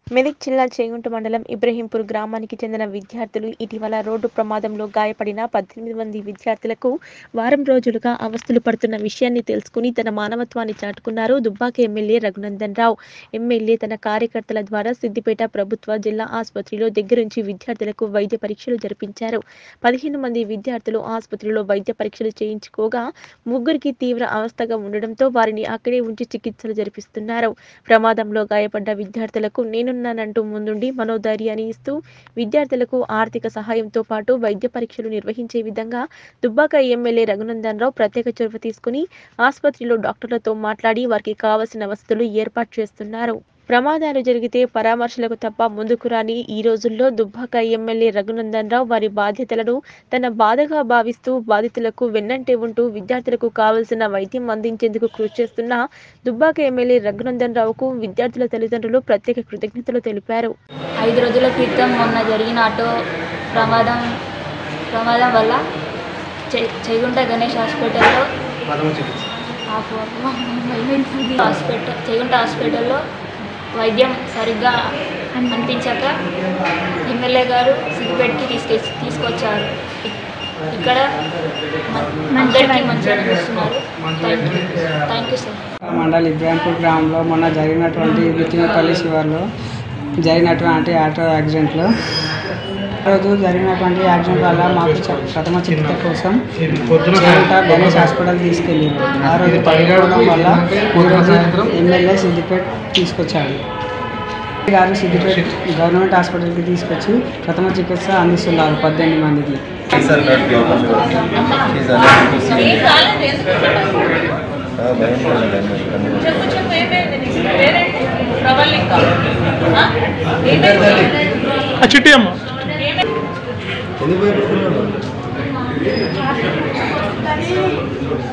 మెదక్ జిల్లా చేగుంట మండలం ఇబ్రహీంపూర్ గ్రామానికి చెందిన విద్యార్థులు ఇటీవల రోడ్డు ప్రమాదంలో గాయపడిన పద్దెనిమిది మంది విద్యార్థులకు వారం రోజులుగా అవస్థలు పడుతున్న విషయాన్ని తెలుసుకుని తన మానవత్వాన్ని చాటుకున్నారు దుబ్బాక ఎమ్మెల్యే రఘునందన్ రావు ఎమ్మెల్యే తన కార్యకర్తల ద్వారా సిద్దిపేట ప్రభుత్వ జిల్లా ఆసుపత్రిలో దగ్గరుంచి విద్యార్థులకు వైద్య పరీక్షలు జరిపించారు పదిహేను మంది విద్యార్థులు ఆసుపత్రిలో వైద్య పరీక్షలు చేయించుకోగా ముగ్గురికి తీవ్ర అవస్థగా ఉండడంతో వారిని అక్కడే ఉంచి చికిత్సలు జరిపిస్తున్నారు ప్రమాదంలో గాయపడ్డ విద్యార్థులకు నేనున్నానంటూ ముందుండి మనోధైర్యాన్ని ఇస్తూ విద్యార్థులకు ఆర్థిక సహాయంతో పాటు వైద్య పరీక్షలు నిర్వహించే విధంగా దుబ్బాక ఎమ్మెల్యే రఘునందన్ రావు ప్రత్యేక చొరవ తీసుకుని ఆసుపత్రిలో డాక్టర్లతో మాట్లాడి వారికి కావలసిన వసతులు ఏర్పాటు చేస్తున్నారు ప్రమాదాలు జరిగితే పరామర్శలకు తప్ప ముందుకు రాని ఈ రోజుల్లో దుబ్బాక ఎమ్మెల్యే రఘునందన్ రావు వారి బాధ్యతలను తన బాధగా భావిస్తూ బాధితులకు వెన్నంటే ఉంటూ విద్యార్థులకు కావలసిన వైద్యం అందించేందుకు కృషి చేస్తున్న దుబ్బాక ఎమ్మెల్యే రఘునందన్ రావుకు విద్యార్థుల తల్లిదండ్రులు ప్రత్యేక కృతజ్ఞతలు తెలిపారు ఐదు రోజుల క్రితం మొన్న జరిగిన ఆటో ప్రమాదం ప్రమాదం వల్ల చే- చేగుంట గణేష్ హాస్పిటల్లో ఆపు, ఆపు. హాస్పిటల్ చేగుంట హాస్పిటల్లో వైద్యం సరిగ్గా అనిపించాక ఎమ్మెల్యే గారు సిద్దిపేటకి తీసుకొచ్చి తీసుకొచ్చారు ఇ- ఇక్కడ మ- అందరికీ మంచిగా చూస్తున్నారు thank you thank you sir mandal Ibrahimpur గ్రామంలో మొన్న జరిగినటువంటి బితినపల్లి శివార్లో జరిగినటువంటి ఆటో యాక్సిడెంట్లో ఆ రోజు జరిగినటువంటి యాక్సిడెంట్ వల్ల మాకు చ- ప్రథమ చికిత్స కోసం చేరుట గణేష్ హాస్పిటల్ తీసుకెళ్ళారు ఆ రోజు పడిపోవడం వల్ల ఈరోజు ఎమ్మెల్యే సిద్దిపేట తీసుకొచ్చాడు గారు సిద్దిపేట గవర్నమెంట్ హాస్పిటల్కి తీసుకొచ్చి ప్రథమ చికిత్స అందిస్తున్నారు పద్దెనిమిది మందికి She's alert to open door. She's alert to see. Ah, భయం పడలేదు అన్నమాట. చెప్పు చెప్పు ఏమైంది నీకు పేరేంటి ప్రవళిక ఆ? ఏమైంది చిట్టి అమ్మ ఎందుకు భయపడుతున్నావు